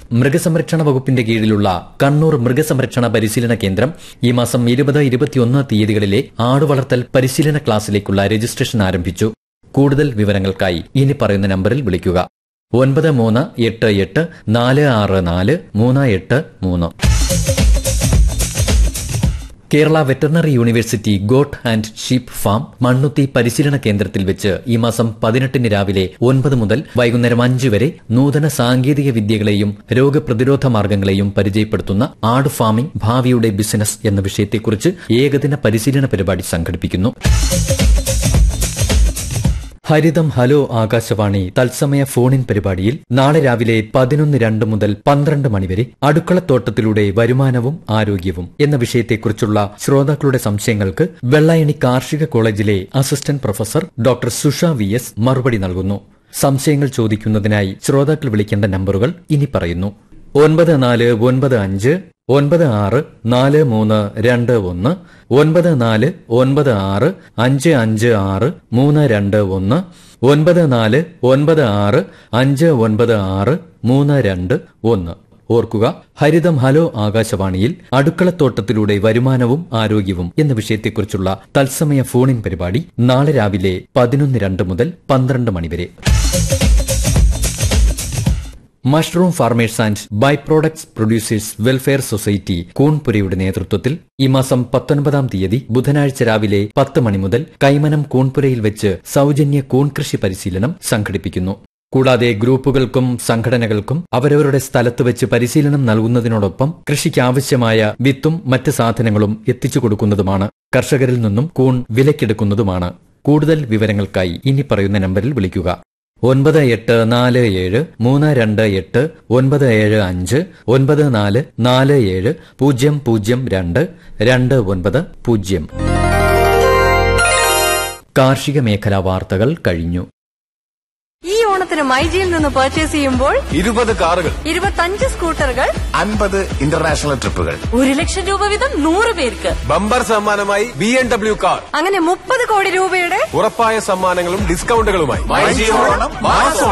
മൃഗസംരക്ഷണ വകുപ്പിന്റെ കീഴിലുള്ള കണ്ണൂർ മൃഗസംരക്ഷണ പരിശീലന കേന്ദ്രം ഈ മാസം ഇരുപത് ഇരുപത്തിയൊന്ന് തീയതികളിലെ ആടുവളർത്തൽ പരിശീലന ക്ലാസ്സിലേക്കുള്ള രജിസ്ട്രേഷൻ ആരംഭിച്ചു കൂടുതൽ വിവരങ്ങൾക്കായി ഇനി പറയുന്ന നമ്പറിൽ വിളിക്കുക ഒൻപത് മൂന്ന് എട്ട് എട്ട് നാല് ആറ് നാല് മൂന്ന് എട്ട് മൂന്ന് Kerala veterinary university goat and sheep farm Mannuthy പരിശീലന കേന്ദ്രത്തിൽ വെച്ച് ഈ മാസം പതിനെട്ടിന് രാവിലെ ഒൻപത് മുതൽ വൈകുന്നേരം അഞ്ച് വരെ നൂതന സാങ്കേതിക വിദ്യകളെയും രോഗപ്രതിരോധ മാർഗങ്ങളെയും പരിചയപ്പെടുത്തുന്ന ആട് ഫാമിംഗ് ഭാവിയുടെ ബിസിനസ് എന്ന വിഷയത്തെക്കുറിച്ച് ഏകദിന പരിശീലന പരിപാടി സംഘടിപ്പിക്കുന്നു ഹരിതം ഹലോ ആകാശവാണി തത്സമയ ഫോണിൻ പരിപാടിയിൽ നാളെ രാവിലെ പതിനൊന്ന് രണ്ട് മുതൽ പന്ത്രണ്ട് മണിവരെ അടുക്കളത്തോട്ടത്തിലൂടെ വരുമാനവും ആരോഗ്യവും എന്ന വിഷയത്തെക്കുറിച്ചുള്ള ശ്രോതാക്കളുടെ സംശയങ്ങൾക്ക് വെള്ളായണി കാർഷിക കോളേജിലെ assistant professor doctor Susha V S മറുപടി നൽകുന്നു സംശയങ്ങൾ ചോദിക്കുന്നതിനായി ശ്രോതാക്കൾ വിളിക്കേണ്ട നമ്പറുകൾ ഇനി പറയുന്നു ഒൻപത് നാല് ഒൻപത് അഞ്ച് ഒൻപത് ആറ് നാല് മൂന്ന് രണ്ട് ഒന്ന് ഒൻപത് നാല് ഒൻപത് ആറ് അഞ്ച് അഞ്ച് ആറ് മൂന്ന് രണ്ട് ഒന്ന് ഒൻപത് നാല് ഒൻപത് ആറ് അഞ്ച് ഒൻപത് ആറ് മൂന്ന് രണ്ട് ഒന്ന് ഓർക്കുക ഹരിതം ഹലോ ആകാശവാണിയിൽ അടുക്കളത്തോട്ടത്തിലൂടെ വരുമാനവും ആരോഗ്യവും എന്ന വിഷയത്തെക്കുറിച്ചുള്ള തത്സമയ ഫോണിൻ പരിപാടി നാളെ രാവിലെ പതിനൊന്ന് രണ്ട് മുതൽ പന്ത്രണ്ട് മണിവരെ mushroom farmers and by products producers welfare society കൂൺപുരയുടെ നേതൃത്വത്തിൽ ഈ മാസം പത്തൊൻപതാം തീയതി ബുധനാഴ്ച രാവിലെ പത്ത് മണി മുതൽ കൈമനം കൂൺപുരയിൽ വെച്ച് സൌജന്യ കൂൺ കൃഷി പരിശീലനം സംഘടിപ്പിക്കുന്നു കൂടാതെ ഗ്രൂപ്പുകൾക്കും സംഘടനകൾക്കും അവരവരുടെ സ്ഥലത്ത് വെച്ച് പരിശീലനം നൽകുന്നതിനോടൊപ്പം കൃഷിക്ക് ആവശ്യമായ വിത്തും മറ്റ് സാധനങ്ങളും എത്തിച്ചു കൊടുക്കുന്നതുമാണ് കർഷകരിൽ നിന്നും കൂൺ വിലക്കെടുക്കുന്നതുമാണ് കൂടുതൽ വിവരങ്ങൾക്കായി ഇനി പറയുന്ന നമ്പറിൽ വിളിക്കുക ഒൻപത് എട്ട് നാല് ഏഴ് മൂന്ന് രണ്ട് എട്ട് ഒൻപത് ഏഴ് അഞ്ച് ഒൻപത് നാല് നാല് ഏഴ് പൂജ്യം പൂജ്യം രണ്ട് രണ്ട് ഒൻപത് പൂജ്യം കാർഷിക മേഖലാ വാർത്തകൾ കഴിഞ്ഞു ഈ ഓണത്തിന് മൈജിയിൽ നിന്ന് പർച്ചേസ് ചെയ്യുമ്പോൾ ഇരുപത് കാറുകൾ ഇരുപത്തഞ്ച് സ്കൂട്ടറുകൾ അൻപത് ഇന്റർനാഷണൽ ട്രിപ്പുകൾ ഒരു ലക്ഷം രൂപ വീതം നൂറ് പേർക്ക് ബമ്പർ സമ്മാനമായി ബി എം ഡബ്ല്യു കാർ അങ്ങനെ മുപ്പത് കോടി രൂപയുടെ ഉറപ്പായ സമ്മാനങ്ങളും ഡിസ്കൗണ്ടുകളുമായി